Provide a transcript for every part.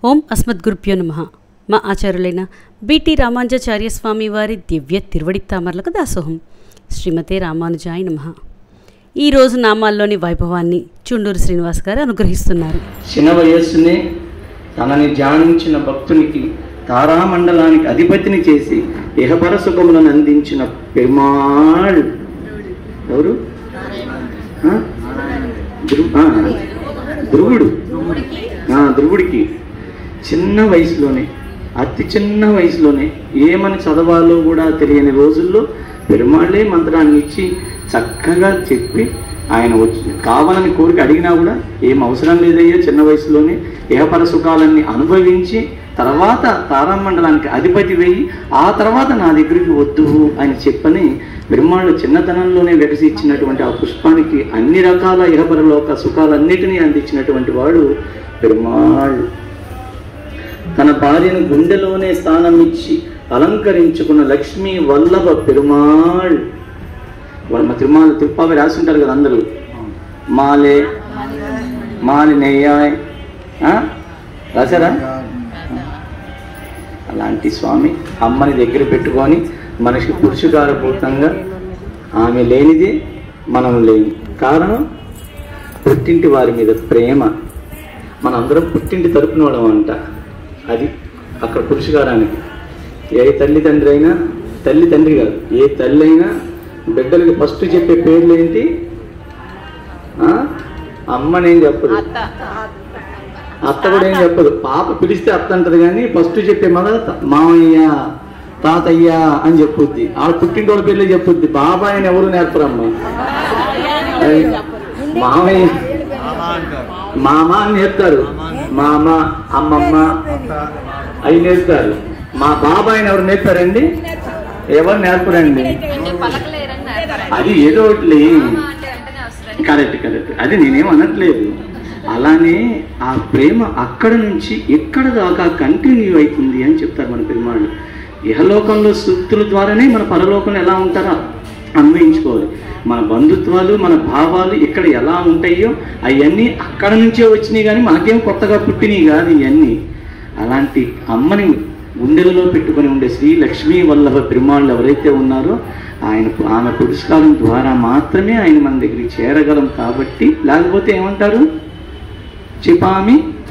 ఓం అస్మద్గురుభ్యో నమ మా ఆచార్యులైన బిటి రామానుజాచార్య స్వామి వారి దివ్య తిరువడి తామరలకు దాసోహం శ్రీమతే రామానుజాయ నమ ఈరోజు నామాల్లోని వైభవాన్ని చుండూరు శ్రీనివాస్ గారు అనుగ్రహిస్తున్నారు చిన్న వయస్సునే తనని ధ్యానించిన భక్తునికి తారామండలానికి అధిపతిని చేసి ఇహపర సుఖములను అందించిన పెరుమాళ్ ఎవరు ఆ? ధ్రువ- ఆ, ధ్రువుడు ఆ, ధ్రువుడికి చిన్న వయసులోనే అతి చిన్న వయసులోనే ఏమని చదవాలో కూడా తెలియని రోజుల్లో పెరుమాళ్ళే మంత్రాన్ని ఇచ్చి చక్కగా చెప్పి ఆయన వచ్చి కావాలని కోరిక అడిగినా కూడా ఏం అవసరం లేదయ్యా చిన్న వయసులోనే ఏహపర సుఖాలన్నీ అనుభవించి తర్వాత తారామండలానికి అధిపతి వెయ్యి ఆ తర్వాత నా దగ్గరికి వద్దు అని చెప్పని బ్రహ్మాండ చిన్నతనంలోనే వికసించినటువంటి ఆ పుష్పానికి అన్ని రకాల ఇహపరలోక సుఖాలన్నిటినీ అందించినటువంటి వాడు పెరుమాళ్ తన భార్యను గుండెలోనే స్థానం ఇచ్చి అలంకరించుకున్న లక్ష్మీ వల్లభ పెరుమాళ్ వాళ్ళు మా తిరుమల తిరుపావి రాసి ఉంటారు కదా అందరూ మాలే మాలి నెయ్యాయ్ ఆ? రాశారా అలాంటి స్వామి అమ్మని దగ్గర పెట్టుకొని మనిషికి పురుషుకారభూతంగా ఆమె లేనిదే మనం లేని కారణం పుట్టింటి వారి మీద ప్రేమ మనందరం పుట్టింటి తరపున వాళ్ళం అంట అది అక్కడ పురుషుకారానికి ఏ తల్లిదండ్రి అయినా తల్లి తండ్రి కాదు ఏ తల్లి అయినా బిడ్డలకి ఫస్ట్ చెప్పే పేర్లు ఏంటి ఆ? అమ్మనేం చెప్పదు అత్త కూడా ఏం చెప్పదు పాప పిలిస్తే అత్త అంటది కానీ ఫస్ట్ చెప్పే మగ మామయ్య తాతయ్య అని చెప్పుద్ది ఆడ పుట్టింటి వాళ్ళ పేర్లే చెప్పుద్ది బాబాయ్ అని ఎవరు నేర్పరమ్మా అది మామయ్య మామ అని నేర్పుతారు మామ అమ్మమ్మ అవి నేర్పుతారు మా బాబాయ్ని ఎవరు నేర్పారండి ఎవరు నేర్పరండి అది ఏదో ఒకటి కరెక్ట్ కరెక్ట్ అది నేనేం అనట్లేదు అలానే ఆ ప్రేమ అక్కడ నుంచి ఎక్కడ దాకా కంటిన్యూ అవుతుంది అని చెప్తారు మన పెరుమాళ్ళు ఇహలోకంలో సూక్తుల ద్వారానే మన పరలోకంలో ఎలా ఉంటారో అన్వయించుకోవాలి మన బంధుత్వాలు మన భావాలు ఇక్కడ ఎలా ఉంటాయో అవన్నీ అక్కడ నుంచే వచ్చినాయి కానీ మనకేం కొత్తగా పుట్టినాయి కాదు ఇవన్నీ అలాంటి అమ్మని గుండెలలో పెట్టుకొని ఉండే శ్రీ లక్ష్మీ వల్లభ పెరుమాళ్ళు ఎవరైతే ఉన్నారో ఆయన ఆమె పురస్కారం ద్వారా మాత్రమే ఆయన మన దగ్గరికి చేరగలం కాబట్టి లేకపోతే ఏమంటారు చిపామి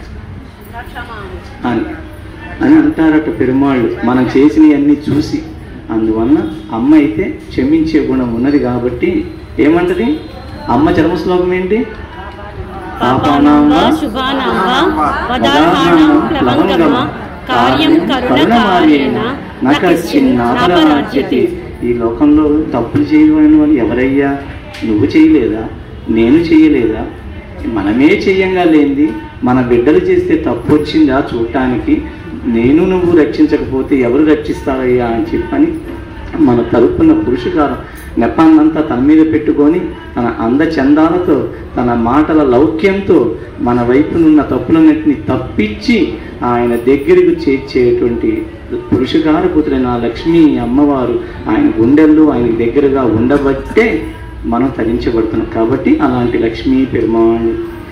అని అని అంటారట పెరుమాళ్ళు మనం చేసినవన్నీ చూసి అందువల్ల అమ్మ అయితే క్షమించే గుణం ఉన్నది కాబట్టి ఏమంటది అమ్మ చర్మశ్లోకం ఏంటి పాపానాం వా శుభానాం వా వదార్హాణం ప్లవంగమ కార్యం కరుణకార్యేణ నకశ్చిన్నాపరాజ్యతే ఈ లోకంలో తప్పులు చేయని వాళ్ళు ఎవరయ్యా నువ్వు చేయలేదా నేను చేయలేదా మనమే చెయ్యంగా లేనిది మన బిడ్డలు చేస్తే తప్పు వచ్చిందా చూడటానికి నేను నువ్వు రక్షించకపోతే ఎవరు రక్షిస్తారయ్యా అని చెప్పని మన తరపున పురుషుకారం నెపాన్నంతా తన మీద పెట్టుకొని తన అందచందాలతో తన మాటల లౌక్యంతో మన వైపునున్న తప్పులన్నింటినీ తప్పించి ఆయన దగ్గరకు చేర్చేటువంటి పురుషకార పుత్రైన ఆ లక్ష్మీ అమ్మవారు ఆయన గుండెల్లో ఆయన దగ్గరగా ఉండబట్టే మనం తరించబడుతున్నాం కాబట్టి అలాంటి లక్ష్మీ పెరుమాళ్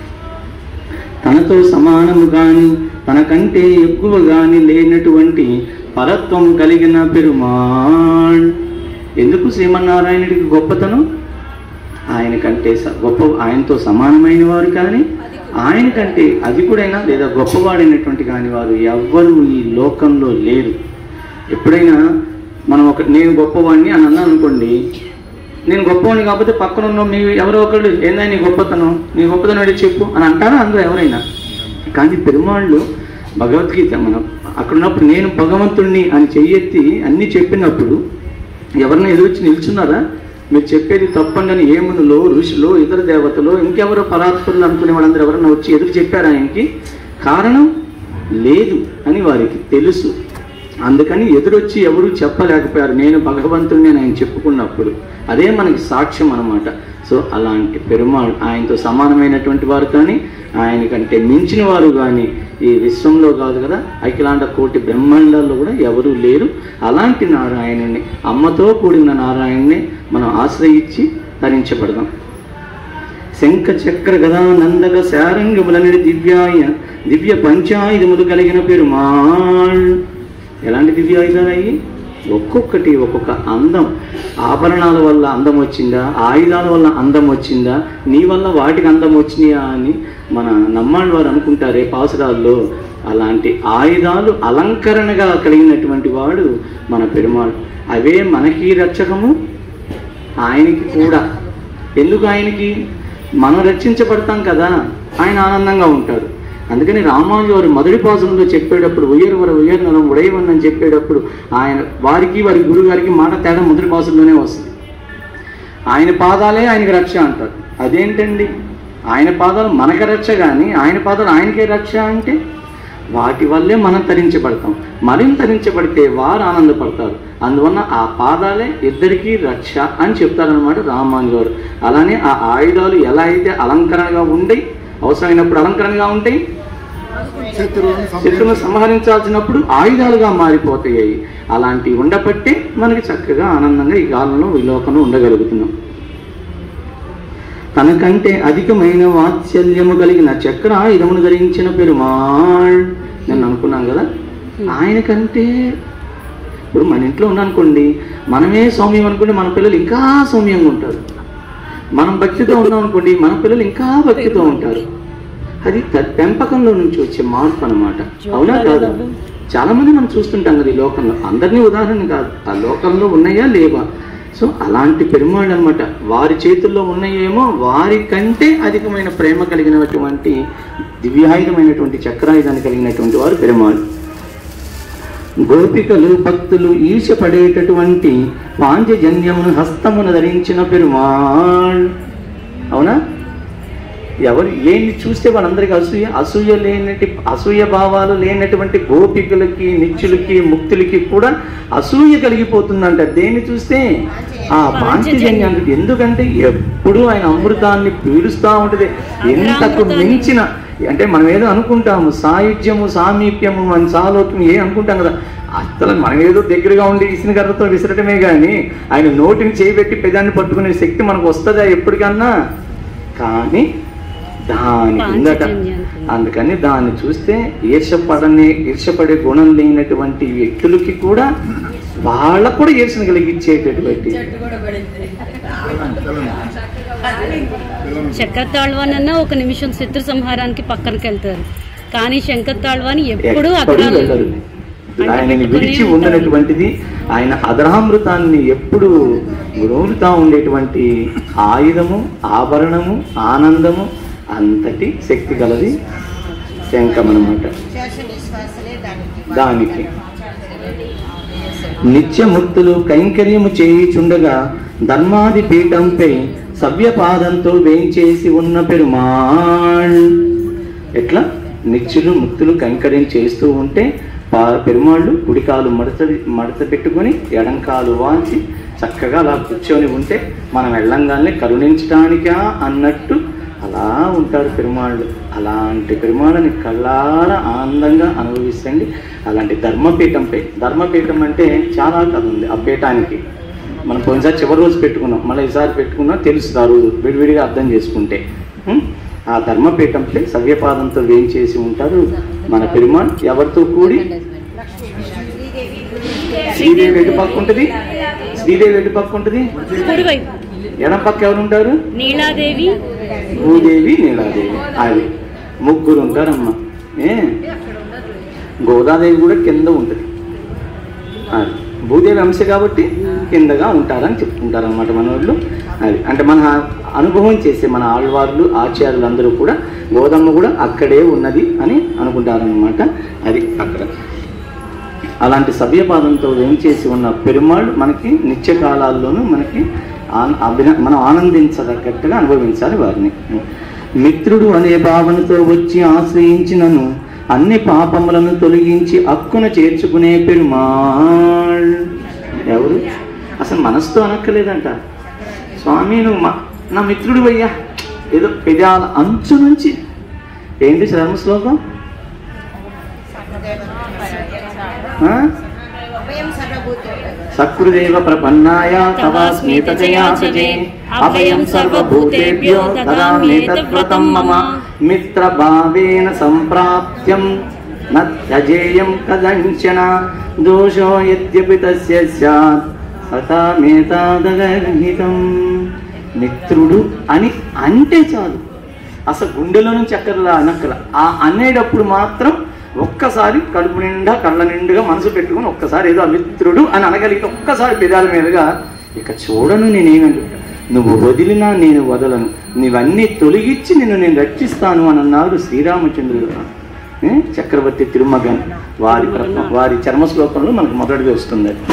తనతో సమానము గాని తనకంటే ఎక్కువ గాని లేనటువంటి పరత్వం కలిగిన పెరుమాళ్ ఎందుకు శ్రీమన్నారాయణుడికి గొప్పతనం ఆయన కంటే స- గొప్ప ఆయనతో సమానమైన వారు కానీ ఆయన కంటే అధికుడైనా లేదా గొప్పవాడైనటువంటి కాని వారు ఎవ్వరూ ఈ లోకంలో లేరు ఎప్పుడైనా మనం ఒక నేను గొప్పవాడిని అని అన్నాను అనుకోండి నేను గొప్పవాడిని కాకపోతే పక్కన ఉన్న మీ ఎవరో ఒకళ్ళు ఏందా నీ గొప్పతనం నీ గొప్పతనం ఏంటో చెప్పు అని అంటారా అందరూ ఎవరైనా కానీ పెరుమాళ్ళు భగవద్గీత మనం అక్కడ ఉన్నప్పుడు నేను భగవంతుణ్ణి అని చెయ్యెత్తి అన్నీ చెప్పినప్పుడు ఎవరిని ఎదురొచ్చి నిల్చున్నారా మీరు చెప్పేది తప్పండి ఏమునులో ఋషులు ఇతర దేవతలు ఇంకెవరో పరాత్పరులు అనుకునే వాళ్ళందరూ ఎవరన్నా వచ్చి ఎదురు చెప్పారు ఆయనకి కారణం లేదు అని వారికి తెలుసు అందుకని ఎదురొచ్చి ఎవరు చెప్పలేకపోయారు నేను భగవంతుడిని అని ఆయన చెప్పుకున్నప్పుడు అదే మనకి సాక్ష్యం అన్నమాట సో అలాంటి పెరుమాళ్ ఆయనతో సమానమైనటువంటి వారు కానీ ఆయన కంటే మించిన వారు కానీ ఈ విశ్వంలో కాదు కదా అఖిలాండ కోటి బ్రహ్మాండాల్లో కూడా ఎవరూ లేరు అలాంటి నారాయణుని అమ్మతో కూడిన నారాయణ్ణి మనం ఆశ్రయించి తరించబడదాం శంఖ చక్ర గదా నందక శారంగములనిడి దివ్యాయ దివ్య పంచాయుధములు కలిగిన పెరుమాళ్ ఎలాంటి దివ్యాయుధాలు అయ్యి ఒక్కొక్కటి ఒక్కొక్క అందం ఆభరణాల వల్ల అందం వచ్చిందా ఆయుధాల వల్ల అందం వచ్చిందా నీ వల్ల వాటికి అందం వచ్చినాయా అని మన నమ్మాళ్ళ వారు అనుకుంటారే పాసురాల్లో అలాంటి ఆయుధాలు అలంకరణగా కలిగినటువంటి వాడు మన పెరుమాళ్ అవే మనకి రక్షకము ఆయనకి కూడా ఎందుకు ఆయనకి మనం రక్షించబడతాం కదా ఆయన ఆనందంగా ఉంటాడు అందుకని రామానుజు వారు మొదటి పాసంలో చెప్పేటప్పుడు ఉయ్యరవర ఉయ్యర్నరం ఉడయవన్ అని చెప్పేటప్పుడు ఆయన వారికి వారి గురువు గారికి మాట తేడా మొదటి పాసంలోనే వస్తుంది ఆయన పాదాలే ఆయనకి రక్ష అంటారు అదేంటండి ఆయన పాదాలు మనకి రక్ష కానీ ఆయన పాదాలు ఆయనకే రక్ష అంటే వాటి వల్లే మనం తరించబడతాం మనం తరించబడితే వారు ఆనందపడతారు అందువల్ల ఆ పాదాలే ఇద్దరికీ రక్ష అని చెప్తారనమాట రామాను గారు అలానే ఆ ఆయుధాలు ఎలా అయితే అలంకరణగా ఉండయి అవసరమైనప్పుడు అలంకరణగా ఉంటాయి శత్రువులను శత్రువును సంహరించాల్సినప్పుడు ఆయుధాలుగా మారిపోతాయి అలాంటివి ఉండబట్టే మనకి చక్కగా ఆనందంగా ఈ కాలంలో ఈ లోకంలో ఉండగలుగుతున్నాం తనకంటే అధికమైన వాత్సల్యము కలిగిన చక్ర ఆయుధమును ధరించిన పెరుమాళ్ నేను అనుకున్నాం కదా ఆయనకంటే ఇప్పుడు మన ఇంట్లో ఉన్నానుకోండి మనమే సౌమ్యం అనుకుంటే మన పిల్లలు ఇంకా సౌమ్యంగా ఉంటారు మనం భక్తితో ఉన్నాం అనుకోండి మన పిల్లలు ఇంకా భక్తితో ఉంటారు అది త- పెంపకంలో నుంచి వచ్చే మార్పు అన్నమాట అవునా కాదు చాలా మంది మనం చూస్తుంటాం కదా ఈ లోకంలో అందరినీ ఉదాహరణ కాదు ఆ లోకంలో ఉన్నాయా లేవా సో అలాంటి పెరుమాళ్ళు అనమాట వారి చేతుల్లో ఉన్నాయేమో వారి కంటే అధికమైన ప్రేమ కలిగినటువంటి దివ్యాయుధమైనటువంటి చక్రాయుధాన్ని కలిగినటువంటి వారు పెరుమాళ్ళు గోపికలు భక్తులు ఈర్షపడేటటువంటి పాంచజన్యమును హస్తమును ధరించిన పెరుమాళ్ అవునా ఎవరు ఏంటి చూస్తే వాళ్ళందరికీ అసూయ అసూయ లేనటి అసూయ భావాలు లేనటువంటి గోపికలకి నిత్యులకి ముక్తులకి కూడా అసూయ కలిగిపోతుందంట దేన్ని చూస్తే ఆ పాంచజన్యానికి ఎందుకంటే ఎప్పుడు ఆయన అమృతాన్ని పీలుస్తూ ఉంటుంది ఎంతకు మించిన అంటే మనం ఏదో అనుకుంటాము సాయుధ్యము సామీప్యము మన సాలోక్యం ఏ అనుకుంటాం కదా అసలు మనం ఏదో దగ్గరగా ఉండి ఇసిన కర్రతో విసరటమే కానీ ఆయన నోటిని చేయబెట్టి పెదాన్ని పట్టుకునే శక్తి మనకు వస్తుందా ఎప్పటికన్నా కానీ దాని కిందట అందుకని దాన్ని చూస్తే ఈర్షపడని ఈర్షపడే గుణం లేనటువంటి వ్యక్తులకి కూడా వాళ్ళకు కూడా ఈర్షను కలిగించేటటువంటి చక్రతాళ్వాన్ అన్న ఒక నిమిషం శత్రు సంహారానికి పక్కనకి వెళ్తారు కానీ శంకర్తాళ్వాన్ ఎప్పుడు ఎక్కడూ అగ్రాలు వెళ్ళరు ఆయనని విడిచి ఉండనటువంటిది ఆయన అధరామృతాన్ని ఎప్పుడు గురువులుతా ఉండేటువంటి ఆయుధము ఆభరణము ఆనందము అంతటి శక్తి గలది శంఖం అన్నమాట శ్వాస నిశ్వాసలే దానికి దానికి నిత్యముక్తులు కైంకర్యము చేయుచుండగా ధర్మాది పీఠంపై సవ్యపాదంతో వేంచేసి ఉన్న పెరుమాళ్ ఎట్లా నిత్యులు ముక్తులు కైంకర్యం చేస్తూ ఉంటే పా- పెరుమాళ్ళు కుడికాలు మడత మడత పెట్టుకొని ఎడంకాలు వాల్చి చక్కగా అలా కూర్చొని ఉంటే మనం వెళ్ళంగానే కరుణించడానికా అన్నట్టు అలా ఉంటారు పెరుమాళ్ళు అలాంటి పెరుమాళ్ళని కళ్ళారా ఆనందంగా అనుభవిస్తండి అలాంటి ధర్మపీఠంపై ధర్మపీఠం అంటే చాలా కథ ఉంది ఆ పీఠానికి మనం పోయినసారి చివరి రోజు పెట్టుకున్నాం మళ్ళీ ఈసారి పెట్టుకున్నా తెలుస్తుంది ఆ రోజు విడివిడిగా అర్థం చేసుకుంటే ఉం? ఆ ధర్మపీఠంపై సవ్యపాదంతో వేయించేసి ఉంటారు మన పెరుమాళ్ ఎవరితో కూడి శ్రీదేవి ఎటు పక్క ఉంటుంది శ్రీదేవి ఎటు పక్క ఉంటుంది కుడివైపు ఎడం పక్క ఎవరు ఉంటారు నీలాదేవి భూదేవి నీలాదేవి అది ముగ్గురు ఉంటారమ్మా ఏ గోదాదేవి కూడా కింద ఉంటుంది అది భూదేవి అంశ కాబట్టి కిందగా ఉంటారని చెప్పుకుంటారు అనమాట మన వాళ్ళు అది అంటే మన అనుభవం చేసే మన ఆళ్వార్లు ఆచార్యులు అందరూ కూడా గోదమ్మ కూడా అక్కడే ఉన్నది అని అనుకుంటారనమాట అది అక్కడ అలాంటి సభ్యపాదంతో ఏం చేసి ఉన్న పెరుమాళ్ళు మనకి నిత్య కాలాల్లోనూ మనకి ఆన్- అభిన మనం ఆనందించదగ్గట్టుగా అనుభవించాలి వారిని మిత్రుడు అనే భావనతో వచ్చి ఆశ్రయించినను అన్ని పాపములను తొలగించి అక్కున చేర్చుకునే పెరుమాళ్ ఎవరు అసలు మనసుతో అనక్కలేదంట స్వామి నువ్వు మా నా మిత్రుడు అయ్యా ఏదో పెదాల అంచు నుంచి ఏంటి చర్మ శ్లోకం ఆ? అభయం సర్వభూతేభ్యో సకృదేవ ప్రపన్నాయ తవాస్మితజయాచజే అభయం సర్వభూతేభ్యో దదామేతవ్రతం మమ మిత్రభావేన సంప్రాప్త్యం న త్యజేయం కదంచన దోషో యద్యపి తస్య స్యాత్ సతామేతాదగర్హితం మిత్రుడు అని అంటే చాలు అసలు గుండెలో నుంచి అక్కర్లా అనక్కల ఆ అనేటప్పుడు మాత్రం ఒక్కసారి కడుపు నిండా కళ్ళ నిండుగా మనసు పెట్టుకుని ఒక్కసారి ఏదో అమిత్రుడు అని అనగలిగితే ఒక్కసారి పెదాల మీదుగా ఇక చూడను నేనేమని నువ్వు వదిలినా నేను వదలను నీవన్నీ తొలగించి నిన్ను నేను రక్షిస్తాను అని అన్నారు శ్రీరామచంద్రుడు ఏ? చక్రవర్తి తిరుమగన్ వారి ప్ర- వారి చర్మ శ్లోకంలో మనకు మొదటిగా వస్తుంది అది.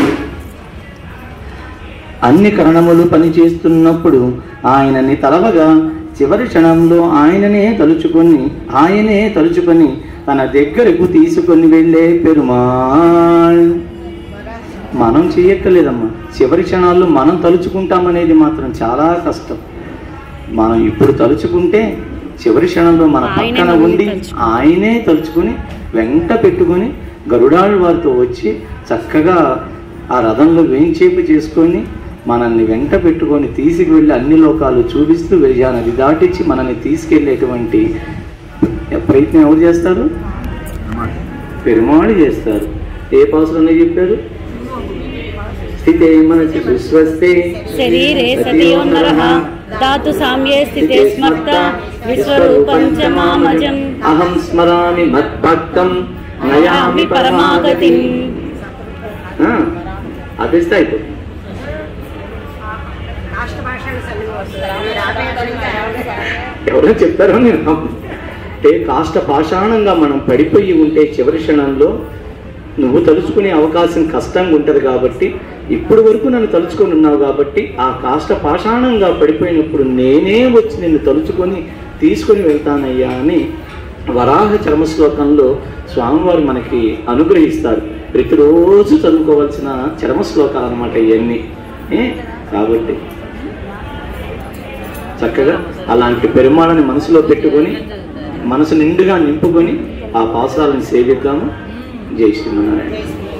అన్ని కరణములు పనిచేస్తున్నప్పుడు ఆయనని తలవగా చివరి క్షణంలో ఆయననే తలుచుకొని ఆయనే తలుచుకొని తన దగ్గరకు తీసుకొని వెళ్ళే పెరుమాళ్ మనం చేయక్కర్లేదమ్మా చివరి క్షణాల్లో మనం తలుచుకుంటామనేది మాత్రం చాలా కష్టం మనం ఇప్పుడు తలుచుకుంటే చివరి క్షణంలో మన ఆయనే పక్కన మనల్ని ఉండి తలుచుకుంటాడు. ఆయనే తలుచుకుని వెంట పెట్టుకొని గరుడాళ్ళ వారితో వచ్చి చక్కగా ఆ రథంలో వేయించేపు చేసుకొని మనల్ని వెంట పెట్టుకొని తీసుకువెళ్ళి అన్ని లోకాలు చూపిస్తూ వెలిజా నది దాటించి మనల్ని తీసుకెళ్ళేటువంటి ప్రయత్నం ఎవరు చేస్తారు పెరుమాళి చేస్తారు ఏ పాసులోనే చెప్పారు స్థితే మనసి సుస్వస్తే శరీరే సతయోన్నరః ధాతు సామ్యే స్థితే స్మర్త విశ్వరూపం చ మామజం అహం స్మరామి మద్భక్తం నయామి పరమాగతిం అదిస్తే అయిపోతుంది రాష్ట్ర భాషలు సరిగ్గా వస్తాయి మీరు ఆపేయగలిగితే ఎవరో చెప్పారో నేను నమ్మను. అంటే కాష్ట పాషాణంగా మనం పడిపోయి ఉంటే చివరి క్షణంలో నువ్వు తలుచుకునే అవకాశం కష్టంగా ఉంటుంది కాబట్టి ఇప్పుడు వరకు నన్ను తలుచుకొని ఉన్నావు కాబట్టి ఆ కాష్ట పాషాణంగా పడిపోయినప్పుడు నేనే వచ్చి నిన్ను తలుచుకొని తీసుకొని వెళ్తానయ్యా అని వరాహ చర్మ శ్లోకంలో స్వామివారు మనకి అనుగ్రహిస్తారు ప్రతిరోజు చదువుకోవాల్సిన చర్మ శ్లోకాలు అనమాట ఇవన్నీ ఏ? కాబట్టి చక్కగా అలాంటి పెరుమాళని మనసులో పెట్టుకొని మనసు నిండుగా నింపుకొని ఆ పాసాలను సేవిద్దాము జై శ్రీమన్నారాయణ